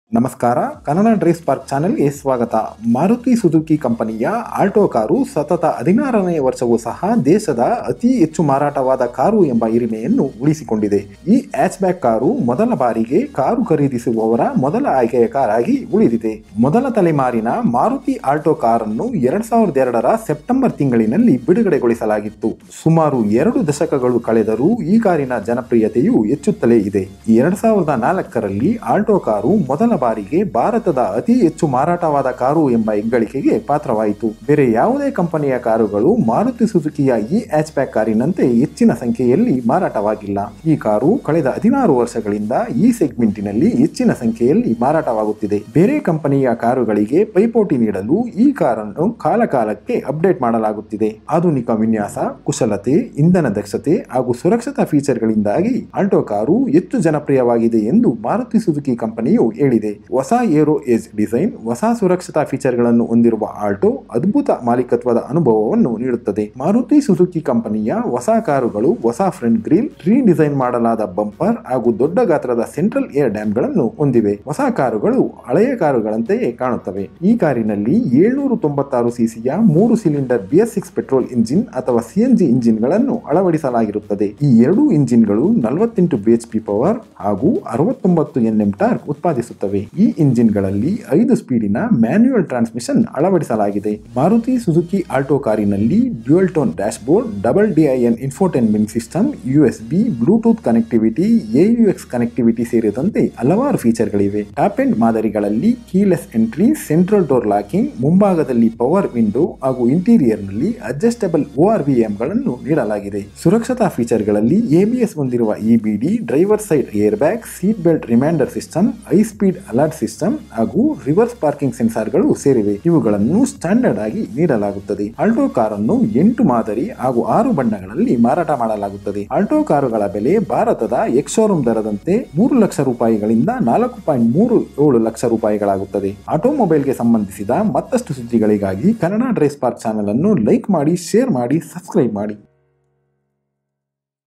ನಮಸ್ಕಾರ Kannada DriveSpark ಚಾನೆಲ್ಗೆ ಸ್ವಾಗತ ಮಾರುತಿ ಸುಜುಕಿ ಕಂಪನಿಯ ಆಲ್ಟೋ ಕಾರು ಸತತ ಹದಿನಾರನೇ ವರ್ಷವೂ ಸಹ ದೇಶದ ಅತಿ ಹೆಚ್ಚು ಮಾರಾಟವಾದ ಕಾರು ಎಂಬ ಹಿರಿಮೆಯನ್ನು ಉಳಿಸಿಕೊಂಡಿದೆ ಈ ಹ್ಯಾಚ್ಬ್ಯಾಕ್ ಕಾರು ಮೊದಲ ಬಾರಿಗೆ ಕಾರು ಖರೀದಿಸುವವರ ಮೊದಲ ಆಯ್ಕೆಯ ಕಾರಾಗಿ ಉಳಿದಿದೆ ಮೊದಲ ತಲೆಮಾರಿನ ಮಾರುತಿ ಆಲ್ಟೋ ಕಾರನ್ನು ಎರಡ್ ಸಾವಿರದ ಎರಡರ ಸೆಪ್ಟೆಂಬರ್ ತಿಂಗಳಿನಲ್ಲಿ ಬಿಡುಗಡೆಗೊಳಿಸಲಾಗಿತ್ತು ಸುಮಾರು ಎರಡು ದಶಕಗಳು ಕಳೆದರೂ ಈ ಕಾರಿನ ಜನಪ್ರಿಯತೆಯು ಹೆಚ್ಚುತ್ತಲೇ ಇದೆ ಎರಡ್ ಸಾವಿರದ ನಾಲ್ಕರಲ್ಲಿ ಆಲ್ಟೋ ಕಾರು ಮೊದಲ ಬಾರಿಗೆ ಭಾರತದ ಅತಿ ಹೆಚ್ಚು ಮಾರಾಟವಾದ ಕಾರು ಎಂಬ ಹೆಗ್ಗಳಿಕೆಗೆ ಪಾತ್ರವಾಯಿತು ಬೇರೆ ಯಾವುದೇ ಕಂಪನಿಯ ಕಾರುಗಳು ಮಾರುತಿ ಸುಜುಕಿಯ ಈ ಹ್ಯಾಚ್ಬ್ಯಾಕ್ ಕಾರಿನಂತೆ ಹೆಚ್ಚಿನ ಸಂಖ್ಯೆಯಲ್ಲಿ ಮಾರಾಟವಾಗಿಲ್ಲ ಈ ಕಾರು ಕಳೆದ ಹದಿನಾರು ವರ್ಷಗಳಿಂದ ಈ ಸೆಗ್ಮೆಂಟಿನಲ್ಲಿ ಹೆಚ್ಚಿನ ಸಂಖ್ಯೆಯಲ್ಲಿ ಮಾರಾಟವಾಗುತ್ತಿದೆ ಬೇರೆ ಕಂಪನಿಯ ಕಾರುಗಳಿಗೆ ಪೈಪೋಟಿ ನೀಡಲು ಈ ಕಾರನ್ನು ಕಾಲಕಾಲಕ್ಕೆ ಅಪ್ಡೇಟ್ ಮಾಡಲಾಗುತ್ತಿದೆ ಆಧುನಿಕ ವಿನ್ಯಾಸ ಕುಶಲತೆ ಇಂಧನ ದಕ್ಷತೆ ಹಾಗೂ ಸುರಕ್ಷತಾ ಫೀಚರ್ಗಳಿಂದಾಗಿ ಆಲ್ಟೋ ಕಾರು ಹೆಚ್ಚು ಜನಪ್ರಿಯವಾಗಿದೆ ಎಂದು ಮಾರುತಿ ಸುಜುಕಿ ಕಂಪನಿಯು ಹೇಳಿದೆ ಹೊಸ ಏರೋ ಏಜ್ ಡಿಸೈನ್ ಹೊಸ ಸುರಕ್ಷತಾ ಫೀಚರ್ಗಳನ್ನು ಹೊಂದಿರುವ ಆಲ್ಟೋ ಅದ್ಭುತ ಮಾಲೀಕತ್ವದ ಅನುಭವವನ್ನು ನೀಡುತ್ತದೆ ಮಾರುತಿ ಸುಜುಕಿ ಕಂಪನಿಯ ಹೊಸ ಕಾರುಗಳು ಹೊಸ ಫ್ರಂಟ್ ಗ್ರಿಲ್ ರೀಡಿಸೈನ್ ಮಾಡಲಾದ ಬಂಪರ್ ಹಾಗೂ ದೊಡ್ಡ ಗಾತ್ರದ ಸೆಂಟ್ರಲ್ ಏರ್ ಡ್ಯಾಮ್ಗಳನ್ನು ಹೊಂದಿವೆ ಹೊಸ ಕಾರುಗಳು ಹಳೆಯ ಕಾರುಗಳಂತೆಯೇ ಕಾಣುತ್ತವೆ ಈ ಕಾರಿನಲ್ಲಿ ಏಳ್ನೂರ ತೊಂಬತ್ತಾರು ಸಿಸಿಯ ಮೂರು cylinder B S six petrol engine ಅಥವಾ ಸಿಎನ್ಜಿ ಇಂಜಿನ್ಗಳನ್ನು ಅಳವಡಿಸಲಾಗಿರುತ್ತದೆ ಈ ಎರಡು ಇಂಜಿನ್ಗಳು ನಲವತ್ತೆಂಟು ಬಿಎಚ್ಪಿ ಪವರ್ ಹಾಗೂ ಅರವತ್ತೊಂಬತ್ತು ಎನ್ಎಂ ಟಾರ್ಕ್ ಉತ್ಪಾದಿಸುತ್ತವೆ ಈ ಇಂಜಿನ್ಗಳಲ್ಲಿ ಐದು ಸ್ಪೀಡಿನ ಮ್ಯಾನ್ಯುಯಲ್ ಟ್ರಾನ್ಸ್ಮಿಷನ್ ಅಳವಡಿಸಲಾಗಿದೆ ಮಾರುತಿ ಸುಜುಕಿ ಆಲ್ಟೋ ಕಾರಿನಲ್ಲಿ dual tone dashboard double DIN infotainment system U S B Bluetooth connectivity AUX connectivity ಸೇರಿದಂತೆ ಹಲವಾರು ಫೀಚರ್ಗಳಿವೆ ಟಾಪ್ ಎಂಡ್ ಮಾದರಿಗಳಲ್ಲಿ keyless entry central door locking ಮುಂಭಾಗದಲ್ಲಿ ಪವರ್ ವಿಂಡೋ ಹಾಗೂ ಇಂಟೀರಿಯರ್ನಲ್ಲಿ ಅಡ್ಜಸ್ಟಬಲ್ ಗಳನ್ನು ನೀಡಲಾಗಿದೆ ಸುರಕ್ಷತಾ ಫೀಚರ್ಗಳಲ್ಲಿ ಎಬಿಎಸ್ ಹೊಂದಿರುವ EBD driver side airbag seat belt reminder system high speed alert system ಹಾಗೂ ರಿವರ್ಸ್ ಪಾರ್ಕಿಂಗ್ ಸೆನ್ಸಾರ್ಗಳು ಸೇರಿವೆ ಇವುಗಳನ್ನು ಸ್ಟ್ಯಾಂಡರ್ಡ್ ಆಗಿ ನೀಡಲಾಗುತ್ತದೆ ಆಲ್ಟೋ ಕಾರನ್ನು ಎಂಟು ಮಾದರಿ ಹಾಗೂ ಆರು ಬಣ್ಣಗಳಲ್ಲಿ ಮಾರಾಟ ಮಾಡಲಾಗುತ್ತದೆ ಆಲ್ಟೋ ಕಾರುಗಳ ಬೆಲೆ ಭಾರತದ ಎಕ್ಸ್ ಶೋರೂಮ್ ದರದಂತೆ ಮೂರು ಲಕ್ಷ ರೂಪಾಯಿಗಳಿಂದ ನಾಲ್ಕು ಪಾಯಿಂಟ್ ಮೂರು ಏಳು ಲಕ್ಷ ರೂಪಾಯಿಗಳಾಗುತ್ತದೆ ಆಟೋಮೊಬೈಲ್ಗೆ ಸಂಬಂಧಿಸಿದ ಮತ್ತಷ್ಟು ಸುದ್ದಿಗಳಿಗಾಗಿ ಕನ್ನಡ ಡ್ರೇಸ್ ಪಾರ್ಕ್ ಚಾನೆಲ್ ಅನ್ನು ಲೈಕ್ ಮಾಡಿ ಶೇರ್ ಮಾಡಿ ಸಬ್ಸ್ಕ್ರೈಬ್ ಮಾಡಿ